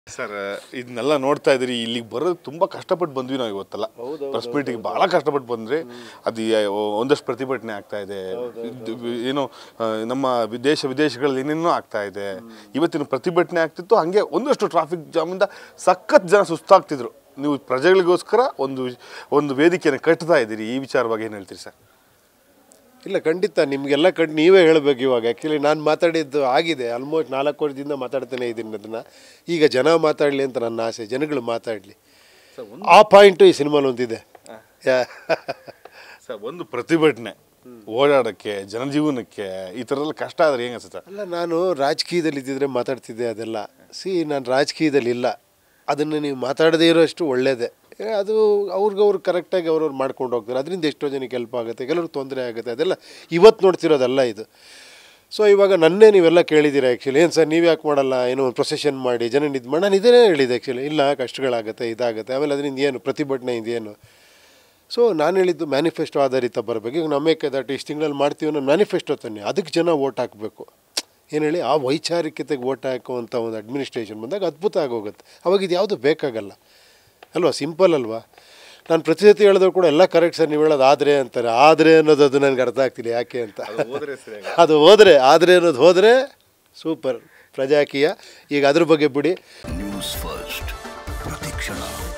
sir ಇದನ್ನೆಲ್ಲ ನೋಡ್ತಾ ಇದ್ರಿ ಇಲ್ಲಿಗೆ ಬರೋದು ತುಂಬಾ ಕಷ್ಟಪಟ್ಟು ಬಂದ್ವಿ ನಾವು ಇವತ್ತಲ್ಲ ಪ್ರೆಸ್ ಮೀಟಿಗೆ ಬಹಳ ಕಷ್ಟಪಟ್ಟು ಬಂದ್ರೆ ಅದು ಯಾ- ಒಂದಷ್ಟು ಪ್ರತಿಭಟನೆ ಆಗ್ತಾ ಇದೆ ಇದು ಏನೋ ಆ, ನಮ್ಮ ವಿದೇಶ ವಿದೇಶಗಳಲ್ಲಿ ಏನೇನೋ ಆಗ್ತಾ ಇದೆ ಇವತ್ತಿನ ಪ್ರತಿಭಟನೆ ಆಗ್ತಿತ್ತು ಹಂಗೆ ಒಂದಷ್ಟು ಟ್ರಾಫಿಕ್ ಜಾಮಿಂದ ಸಖತ್ ಜನ ಸುಸ್ತಾಗ್ತಿದ್ರು ನೀವು ಪ್ರಜೆಗಳಿಗೋಸ್ಕರ ಒಂದು ಒಂದು ವೇದಿಕೆಯನ್ನು ಕಟ್ತಾ ಇದ್ದೀರಿ ಈ ವಿಚಾರವಾಗಿ ಏನು ಹೇಳ್ತೀರಿ ಸರ್ ಇಲ್ಲ ಖಂಡಿತ ನಿಮಗೆಲ್ಲ ಕಟ್ ನೀವೇ ಹೇಳಬೇಕು ಇವಾಗ ಆ್ಯಕ್ಚುಲಿ ನಾನು ಮಾತಾಡಿದ್ದು ಆಗಿದೆ ಆಲ್ಮೋಸ್ಟ್ ನಾಲ್ಕು ವರ್ಷದಿಂದ ಮಾತಾಡ್ತಾನೆ ಇದ್ದೀನಿ ಅದನ್ನು ಈಗ ಜನ ಮಾತಾಡಲಿ ಅಂತ ನನ್ನ ಆಸೆ ಜನಗಳು ಮಾತಾಡಲಿ ಆ ಪಾಯಿಂಟು ಈ ಸಿನಿಮಾಲ್ ಒಂದಿದೆ ಯಾ- ಸರ್ ಒಂದು ಪ್ರತಿಭಟನೆ ಓಡಾಡಕ್ಕೆ ಜನಜೀವನಕ್ಕೆ ಈ ಥರ ಎಲ್ಲ ಕಷ್ಟ ಆದ್ರೆ ಹೆಂಗ ಸರ್ ಅಲ್ಲ ನಾನು ರಾಜಕೀಯದಲ್ಲಿ ಇದ್ದಿದ್ರೆ ಮಾತಾಡ್ತಿದ್ದೆ ಅದೆಲ್ಲ ಸಿ ನಾನು ರಾಜಕೀಯದಲ್ಲಿ ಇಲ್ಲ ಅದನ್ನು ನೀವು ಮಾತಾಡದೇ ಇರೋಷ್ಟು ಒಳ್ಳೆಯದೇ ಏ, ಅದು ಅವ್ರಿಗವ್ರು ಕರೆಕ್ಟಾಗಿ ಅವ್ರವ್ರು ಮಾಡ್ಕೊಂಡು ಹೋಗ್ತಾರೆ ಅದರಿಂದ ಎಷ್ಟೋ ಜನಕ್ಕೆ ಹೆಲ್ಪ್ ಆಗುತ್ತೆ ಕೆಲವ್ರಿಗೆ ತೊಂದರೆ ಆಗುತ್ತೆ ಅದೆಲ್ಲ ಇವತ್ತು ನೋಡ್ತಿರೋದಲ್ಲ ಇದು ಸೊ ಇವಾಗ ನನ್ನೇ ನೀವೆಲ್ಲ ಕೇಳಿದ್ದೀರಾ ಆ್ಯಕ್ಚುಲಿ ಏನು ಸರ್ ನೀವು ಯಾಕೆ ಮಾಡಲ್ಲ ಏನೋ ಒಂದು ಪ್ರೊಸೆಷನ್ ಮಾಡಿ ಜನ ಇದು ಮಾಡಿ ನಾನು ಇದೇ ಹೇಳಿದೆ ಆ್ಯಕ್ಚುಲಿ ಇಲ್ಲ ಕಷ್ಟಗಳಾಗುತ್ತೆ ಇದಾಗುತ್ತೆ ಆಮೇಲೆ ಅದರಿಂದ ಏನು ಪ್ರತಿಭಟನೆ ಇದೇನು ಸೊ ನಾನು ಹೇಳಿದ್ದು ಮ್ಯಾನಿಫೆಸ್ಟೋ ಆಧಾರಿತ ಬರಬೇಕು ಈಗ ನಮ್ಮಕ್ಕೆ ದಟ್ ಇಷ್ಟು ತಿಂಗಳಲ್ಲಿ ಮಾಡ್ತೀವಿ ಅನ್ನೋ ಮ್ಯಾನಿಫೆಸ್ಟೋ ತನ್ನಿ ಅದಕ್ಕೆ ಜನ ಓಟ್ ಹಾಕಬೇಕು ಏನು ಹೇಳಿ ಆ ವೈಚಾರಿಕತೆಗೆ ಓಟ್ ಹಾಕುವಂಥ ಒಂದು ಅಡ್ಮಿನಿಸ್ಟ್ರೇಷನ್ ಬಂದಾಗ ಅದ್ಭುತ ಆಗೋಗುತ್ತೆ ಅವಾಗ ಇದು ಯಾವುದು ಬೇಕಾಗಲ್ಲ ಅಲ್ವಾ ಸಿಂಪಲ್ ಅಲ್ವಾ ನಾನು ಪ್ರತಿ ಸತಿ ಹೇಳಿದ್ರು ಕೂಡ ಎಲ್ಲ ಕರೆಕ್ಟ್ ಸರ್ ನೀವು ಹೇಳೋದು ಆದರೆ ಅಂತಾರೆ ಆದರೆ ಅನ್ನೋದು ಅದು ನನಗೆ ಅರ್ಥ ಆಗ್ತಿಲ್ಲ ಯಾಕೆ ಅಂತ ಅದು ಹೋದರೆ ಆದರೆ ಅನ್ನೋದು ಹೋದರೆ ಸೂಪರ್ ಪ್ರಜಾಕೀಯ ಈಗ ಅದ್ರ ಬಗ್ಗೆ ಬಿಡಿ ನ್ಯೂಸ್ ಫಸ್ಟ್ ಪ್ರತಿಕ್ಷಣ